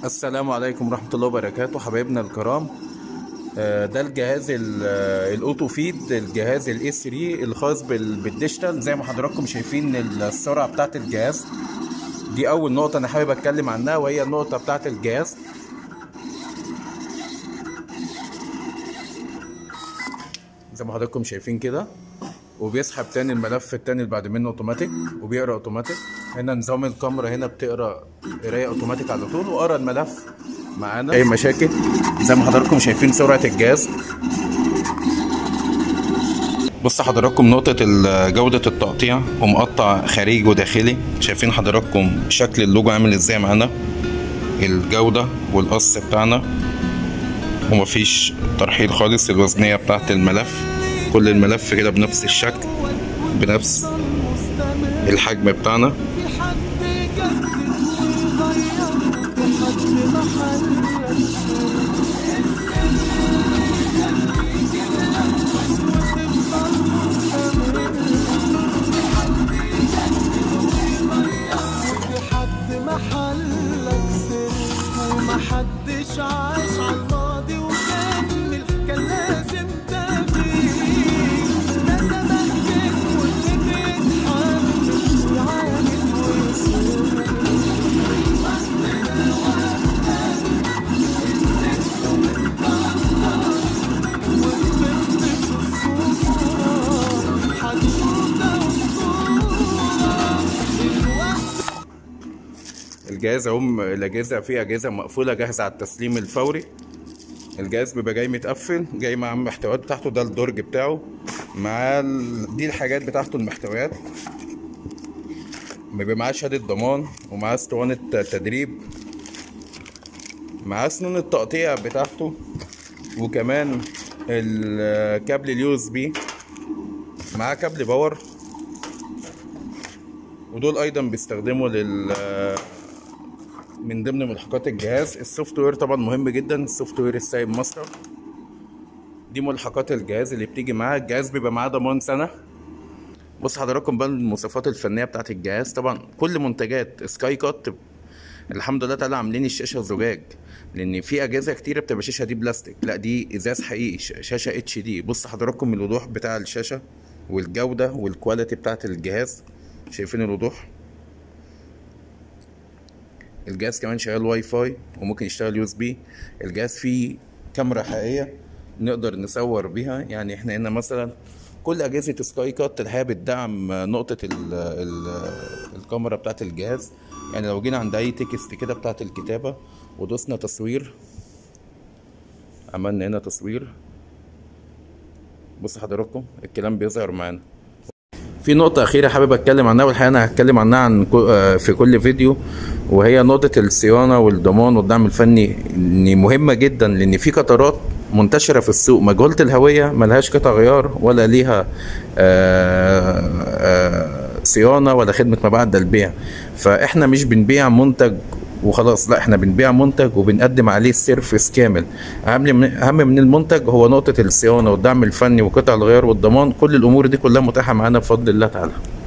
السلام عليكم ورحمة الله وبركاته حبايبنا الكرام آه، ده الجهاز ال- آه، الاوتو فيد الجهاز الاي 3 الخاص بال- بالديجيتال زي ما حضراتكم شايفين السرعة بتاعت الجهاز دي اول نقطة انا حابب اتكلم عنها وهي النقطة بتاعت الجهاز زي ما حضراتكم شايفين كده وبيسحب تاني الملف التاني اللي بعد منه اوتوماتيك وبيقرا اوتوماتيك هنا نظام الكاميرا هنا بتقرا قرايه اوتوماتيك على طول وقرا الملف معانا اي مشاكل زي ما حضراتكم شايفين سرعه الجهاز بص حضراتكم نقطة ال- جودة التقطيع ومقطع خارجي وداخلي شايفين حضراتكم شكل اللوجو عامل ازاي معانا الجودة والقص بتاعنا ومفيش ترحيل خالص الوزنية بتاعت الملف كل الملف كده بنفس الشكل بنفس الحجم بتاعنا في حد يجدد ويغير في حد محل في حد محلك سر ومحدش عاش عالماضي وكمل كان لازم تغيير ده زمان جه واللي بيتحمل يعاند ويصير الجهاز هم الاجهزه فيه اجهزه مقفوله جاهزه على التسليم الفوري الجهاز بيبقى جاي متقفل جاي مع المحتويات بتاعته ده الدرج بتاعه مع ال... دي الحاجات بتاعته المحتويات بيبقى معاه شهاده ضمان ومعاه اسطوانه تدريب معاه سنون التقطيع بتاعته وكمان الكابل اليو اس بي معاه كابل باور ودول ايضا بيستخدموا لل من ضمن ملحقات الجهاز السوفت وير طبعا مهم جدا السوفت وير السايب ماستر دي ملحقات الجهاز اللي بتيجي معاه الجهاز بيبقى معاه ضمان سنه بص حضراتكم بقى المواصفات الفنيه بتاعت الجهاز طبعا كل منتجات سكاي كات الحمد لله تعالى عاملين الشاشه زجاج لان في اجهزه كتيره بتبقى الشاشه دي بلاستيك لا دي ازاز حقيقي ش- شاشه اتش دي بص حضراتكم الوضوح بتاع الشاشه والجوده والكواليتي بتاعت الجهاز شايفين الوضوح الجهاز كمان شغال واي فاي وممكن يشتغل يو اس بي الجهاز فيه كاميرا حقيقيه نقدر نصور بيها يعني احنا هنا مثلا كل اجهزه سكاي كات الحقيقه بتدعم نقطه ال ال الكاميرا بتاعت الجهاز يعني لو جينا عند اي تكست كده بتاعت الكتابه ودوسنا تصوير عملنا هنا تصوير بص حضراتكم الكلام بيظهر معانا في نقطة أخيرة حابب أتكلم عنها والحقيقة أنا هتكلم عنها عن كو- آه، في كل فيديو وهي نقطة الصيانة والضمان والدعم الفني إن مهمة جدا لأن في قطارات منتشرة في السوق مجهولة الهوية ملهاش قطع غيار ولا ليها آه، آه، صيانة ولا خدمة ما بعد البيع فإحنا مش بنبيع منتج وخلاص لا احنا بنبيع منتج وبنقدم عليه سيرفيس كامل اهم من اهم من المنتج هو نقطه الصيانه والدعم الفني وقطع الغيار والضمان كل الامور دي كلها متاحه معانا بفضل الله تعالى